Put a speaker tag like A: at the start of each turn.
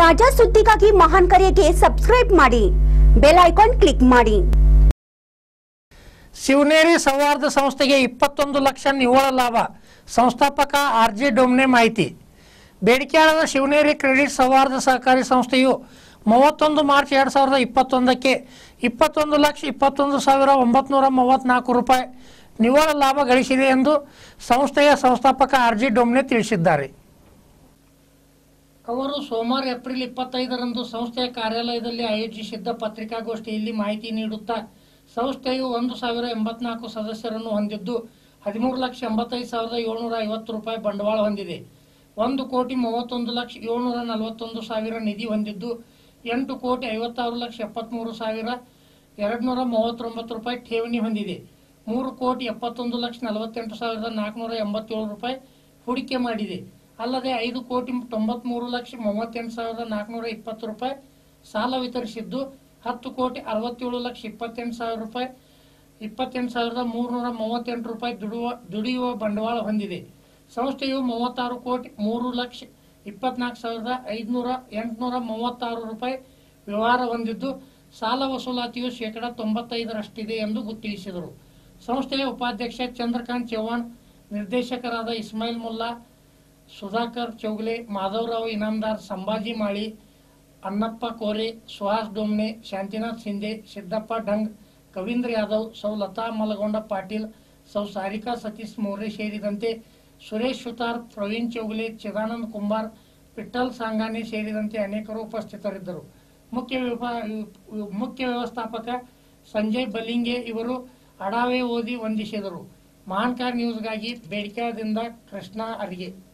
A: ತಾಜಾ ಸುದ್ದಿಗಾಗಿ ಮಹಾನ್ ಕರೆಗೆ ಸಬ್ಸ್ಕ್ರೈಬ್ ಮಾಡಿ ಬೆಲ್ ಐಕಾನ್ ಕ್ಲಿಕ್ ಮಾಡಿ
B: ಶಿವನೇರಿ ಸೌಹಾರ್ದ ಸಂಸ್ಥೆಗೆ ಇಪ್ಪತ್ತೊಂದು ಲಕ್ಷ ನಿವ್ವಳ ಲಾಭ ಸಂಸ್ಥಾಪಕ ಆರ್ ಜೆ ಡೊಮ್ನೆ ಮಾಹಿತಿ ಬೇಡಿಕೆಯಾಳದ ಶಿವನೇರಿ ಕ್ರೆಡಿಟ್ ಸೌಹಾರ್ದ ಸಹಕಾರಿ ಸಂಸ್ಥೆಯು ಮೂವತ್ತೊಂದು ಮಾರ್ಚ್ ಎರಡು ಸಾವಿರದ ಇಪ್ಪತ್ತೊಂದಕ್ಕೆ ಇಪ್ಪತ್ತೊಂದು ಲಕ್ಷ ಇಪ್ಪತ್ತೊಂದು ಸಾವಿರ ಒಂಬತ್ನೂರ ಮೂವತ್ತ್ನಾಲ್ಕು ರೂಪಾಯಿ ನಿವ್ವಳ ಲಾಭ ಗಳಿಸಿದೆ ಎಂದು ಸಂಸ್ಥೆಯ ಸಂಸ್ಥಾಪಕ ಆರ್ ಜಿ ಡೊಮ್ನೆ ತಿಳಿಸಿದ್ದಾರೆ ಅವರು ಸೋಮವಾರ ಏಪ್ರಿಲ್ ಇಪ್ಪತ್ತೈದರಂದು ಸಂಸ್ಥೆಯ ಕಾರ್ಯಾಲಯದಲ್ಲಿ ಆಯೋಜಿಸಿದ್ದ ಪತ್ರಿಕಾಗೋಷ್ಠಿಯಲ್ಲಿ ಮಾಹಿತಿ ನೀಡುತ್ತಾ ಸಂಸ್ಥೆಯು ಒಂದು ಸಾವಿರ ಎಂಬತ್ನಾಲ್ಕು ಸದಸ್ಯರನ್ನು ಹೊಂದಿದ್ದು ಹದಿಮೂರು ಲಕ್ಷ ಎಂಬತ್ತೈದು ಸಾವಿರದ ಏಳ್ನೂರ ಐವತ್ತು ರೂಪಾಯಿ ಬಂಡವಾಳ ಹೊಂದಿದೆ ಒಂದು ಕೋಟಿ ಮೂವತ್ತೊಂದು ಲಕ್ಷ ಏಳ್ನೂರ ನಲವತ್ತೊಂದು ಸಾವಿರ ನಿಧಿ ಹೊಂದಿದ್ದು ಎಂಟು ಕೋಟಿ ಐವತ್ತಾರು ಲಕ್ಷ ಎಪ್ಪತ್ತ್ಮೂರು ಸಾವಿರ ಎರಡು ನೂರ ಮೂವತ್ತೊಂಬತ್ತು ರೂಪಾಯಿ ಠೇವಣಿ ಹೊಂದಿದೆ ಮೂರು ಕೋಟಿ ಎಪ್ಪತ್ತೊಂದು ಲಕ್ಷ ನಲವತ್ತೆಂಟು ಸಾವಿರದ ನಾಲ್ಕುನೂರ ಎಂಬತ್ತೇಳು ರೂಪಾಯಿ ಹೂಡಿಕೆ ಮಾಡಿದೆ ಅಲ್ಲದೆ ಐದು ಕೋಟಿ ತೊಂಬತ್ಮೂರು ಲಕ್ಷ ಮೂವತ್ತೆಂಟು ಸಾವಿರದ ನಾಲ್ಕುನೂರ ಇಪ್ಪತ್ತು ರೂಪಾಯಿ ಸಾಲ ವಿತರಿಸಿದ್ದು ಹತ್ತು ಕೋಟಿ ಅರವತ್ತೇಳು ಲಕ್ಷ ಇಪ್ಪತ್ತೆಂಟು ಸಾವಿರ ರೂಪಾಯಿ ಇಪ್ಪತ್ತೆಂಟು ಸಾವಿರದ ಮೂರುನೂರ ಮೂವತ್ತೆಂಟು ರೂಪಾಯಿ ದುಡಿಯುವ ದುಡಿಯುವ ಬಂಡವಾಳ ಹೊಂದಿದೆ ಸಂಸ್ಥೆಯು ಮೂವತ್ತಾರು ಕೋಟಿ ಮೂರು ಲಕ್ಷ ಇಪ್ಪತ್ನಾಲ್ಕು ಸಾವಿರದ ಐದುನೂರ ಎಂಟುನೂರ ಮೂವತ್ತಾರು ರೂಪಾಯಿ ವ್ಯವಹಾರ ಹೊಂದಿದ್ದು ಸಾಲ ವಸೂಲಾತಿಯು ಶೇಕಡ ತೊಂಬತ್ತೈದರಷ್ಟಿದೆ ಎಂದು ಗು- ತಿಳಿಸಿದರು ಸಂಸ್ಥೆಯ ಉಪಾಧ್ಯಕ್ಷ ಚಂದ್ರಕಾಂತ್ ಚೌಹಾಣ್ ನಿರ್ದೇಶಕರಾದ ಇಸ್ಮಾಯಿಲ್ ಮುಲ್ಲಾ ಸುಧಾಕರ್ ಚೌಗಲೆ ಮಾಧವರಾವ್ ಇನಾಮದಾರ್ ಸಂಭಾಜಿ ಮಾಳಿ ಅನ್ನಪ್ಪ ಕೋರೆ ಸುಹಾಸ್ ಡೋಮ್ನೆ ಶಾಂತಿನಾಥ್ ಶಿಂದೆ ಸಿದ್ದಪ್ಪ ಢಂಗ್ ಕವೀಂದ್ರ ಯಾದವ್ ಸೌ ಲತಾ ಮಲಗೊಂಡ ಪಾಟೀಲ್ ಸೌ ಸಾರಿಕಾ ಸತೀಶ್ ಮೋರೆ ಸೇರಿದಂತೆ ಸುರೇಶ್ ಸುತಾರ್ ಪ್ರವೀಣ್ ಚೌಗಲೆ ಚಿದಾನಂದ್ ಕುಂಬಾರ್ ಪಿಟ್ಟಲ್ ಸಾಂಗಾನೆ ಸೇರಿದಂತೆ ಅನೇಕರು ಉಪಸ್ಥಿತರಿದ್ದರು ಮುಖ್ಯ ವಿಭಾ- ಮುಖ್ಯ ವ್ಯವಸ್ಥಾಪಕ ಸಂಜಯ್ ಬಲಿಂಗೆ ಇವರು ಅಡಾವೆ ಓದಿ ವಂದಿಸಿದರು ಮಹಾನ್ಕಾರ್ ನ್ಯೂಸ್ಗಾಗಿ ಬೇಡಿಕೆದಿಂದ ಕೃಷ್ಣ ಅರ್ಗೆ